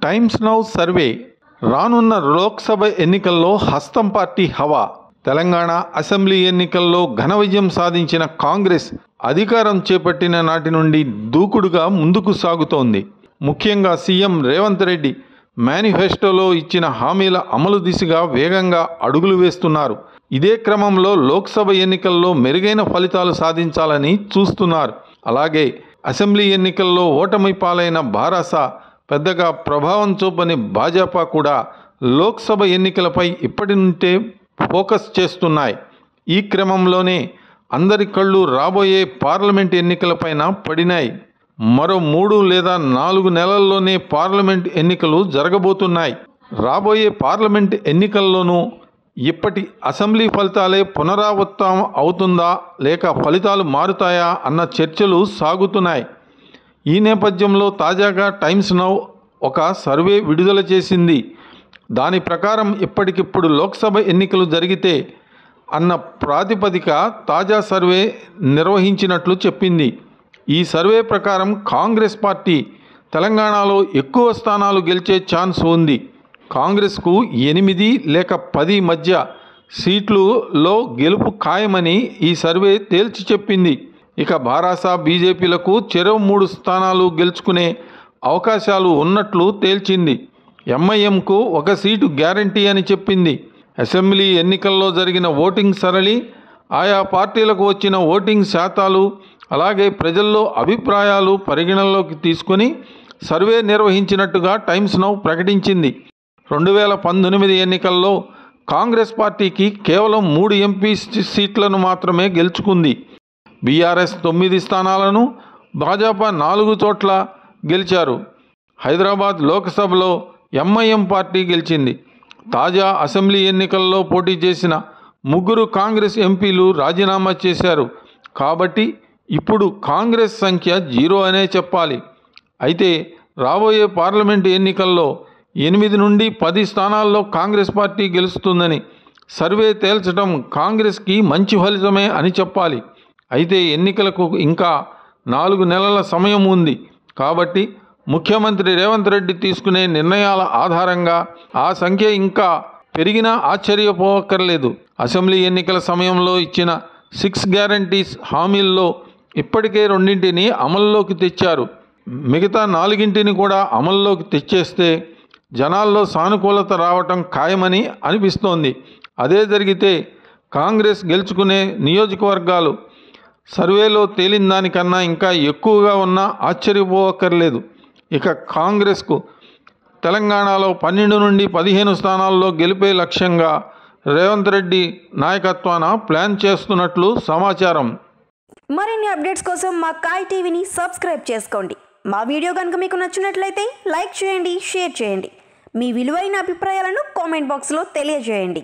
times now survey రానున్న లోక్సభ ఎన్నికల్లో హస్తం పార్టీ హవా తెలంగాణ అసెంబ్లీ ఎన్నికల్లో ఘన విజయం సాధించిన కాంగ్రెస్ అధికారం చేపట్టిన నాటి నుండి దూకుడుగా ముందుకు సాగుతోంది ముఖ్యంగా సీఎం రేవంత్ రెడ్డి మేనిఫెస్టోలో ఇచ్చిన హామీల అమలు దిశగా వేగంగా అడుగులు వేస్తున్నారు ఇదే క్రమంలో లోక్సభ ఎన్నికల్లో మెరుగైన ఫలితాలు సాధించాలని చూస్తున్నారు అలాగే అసెంబ్లీ ఎన్నికల్లో ఓటమి పాలైన భారాస పెద్దగా ప్రభావం చూపని భాజపా కూడా లోక్సభ ఎన్నికలపై ఇప్పటి నుండే ఫోకస్ చేస్తున్నాయి ఈ క్రమంలోనే అందరి కళ్ళు రాబోయే పార్లమెంట్ ఎన్నికలపైన పడినాయి మరో మూడు లేదా నాలుగు నెలల్లోనే పార్లమెంట్ ఎన్నికలు జరగబోతున్నాయి రాబోయే పార్లమెంట్ ఎన్నికల్లోనూ ఇప్పటి అసెంబ్లీ ఫలితాలే పునరావృతం అవుతుందా లేక ఫలితాలు మారుతాయా అన్న చర్చలు సాగుతున్నాయి ఈ నేపథ్యంలో తాజాగా టైమ్స్ నౌ ఒక సర్వే విడుదల చేసింది దాని ప్రకారం ఇప్పటికిప్పుడు లోక్సభ ఎన్నికలు జరిగితే అన్న ప్రాతిపదిక తాజా సర్వే నిర్వహించినట్లు చెప్పింది ఈ సర్వే ప్రకారం కాంగ్రెస్ పార్టీ తెలంగాణలో ఎక్కువ స్థానాలు గెలిచే ఛాన్స్ ఉంది కాంగ్రెస్కు ఎనిమిది లేక పది మధ్య సీట్లులో గెలుపు ఖాయమని ఈ సర్వే తేల్చి చెప్పింది ఇక భారాస బీజేపీలకు చెరవు మూడు స్థానాలు గెలుచుకునే అవకాశాలు ఉన్నట్లు తేల్చింది ఎంఐఎంకు ఒక సీటు గ్యారంటీ అని చెప్పింది అసెంబ్లీ ఎన్నికల్లో జరిగిన ఓటింగ్ సరళి ఆయా పార్టీలకు వచ్చిన ఓటింగ్ శాతాలు అలాగే ప్రజల్లో అభిప్రాయాలు పరిగణనలోకి తీసుకొని సర్వే నిర్వహించినట్టుగా టైమ్స్ నౌ ప్రకటించింది రెండు వేల పంతొమ్మిది ఎన్నికల్లో కాంగ్రెస్ పార్టీకి కేవలం మూడు ఎంపీ సీట్లను మాత్రమే గెలుచుకుంది బీఆర్ఎస్ తొమ్మిది స్థానాలను భాజపా నాలుగు చోట్ల గెలిచారు హైదరాబాద్ లోక్సభలో ఎంఐఎం పార్టీ గెలిచింది తాజా అసెంబ్లీ ఎన్నికల్లో పోటీ చేసిన ముగ్గురు కాంగ్రెస్ ఎంపీలు రాజీనామా చేశారు కాబట్టి ఇప్పుడు కాంగ్రెస్ సంఖ్య జీరో అనే చెప్పాలి అయితే రాబోయే పార్లమెంటు ఎన్నికల్లో ఎనిమిది నుండి పది స్థానాల్లో కాంగ్రెస్ పార్టీ గెలుస్తుందని సర్వే తేల్చడం కాంగ్రెస్కి మంచి ఫలితమే అని చెప్పాలి అయితే ఎన్నికలకు ఇంకా నాలుగు నెలల సమయం ఉంది కాబట్టి ముఖ్యమంత్రి రేవంత్ రెడ్డి తీసుకునే నిర్ణయాల ఆధారంగా ఆ సంఖ్య ఇంకా పెరిగినా ఆశ్చర్యపోవక్కర్లేదు అసెంబ్లీ ఎన్నికల సమయంలో ఇచ్చిన సిక్స్ గ్యారంటీస్ హామీల్లో ఇప్పటికే రెండింటిని అమల్లోకి తెచ్చారు మిగతా నాలుగింటిని కూడా అమల్లోకి తెచ్చేస్తే జనాల్లో సానుకూలత రావటం ఖాయమని అనిపిస్తోంది అదే జరిగితే కాంగ్రెస్ గెలుచుకునే నియోజకవర్గాలు సర్వేలో తేలిన దానికన్నా ఇంకా ఎక్కువగా ఉన్నా ఆశ్చర్యపోవక్కర్లేదు ఇక కాంగ్రెస్కు తెలంగాణలో పన్నెండు నుండి పదిహేను స్థానాల్లో గెలిపే లక్ష్యంగా రేవంత్ రెడ్డి నాయకత్వాన ప్లాన్ చేస్తున్నట్లు సమాచారం మరిన్ని అప్డేట్స్ కోసం మా కాయ్ టీవీని సబ్స్క్రైబ్ చేసుకోండి మా వీడియో కనుక మీకు నచ్చినట్లయితే లైక్ చేయండి షేర్ చేయండి మీ విలువైన అభిప్రాయాలను కామెంట్ బాక్స్లో తెలియజేయండి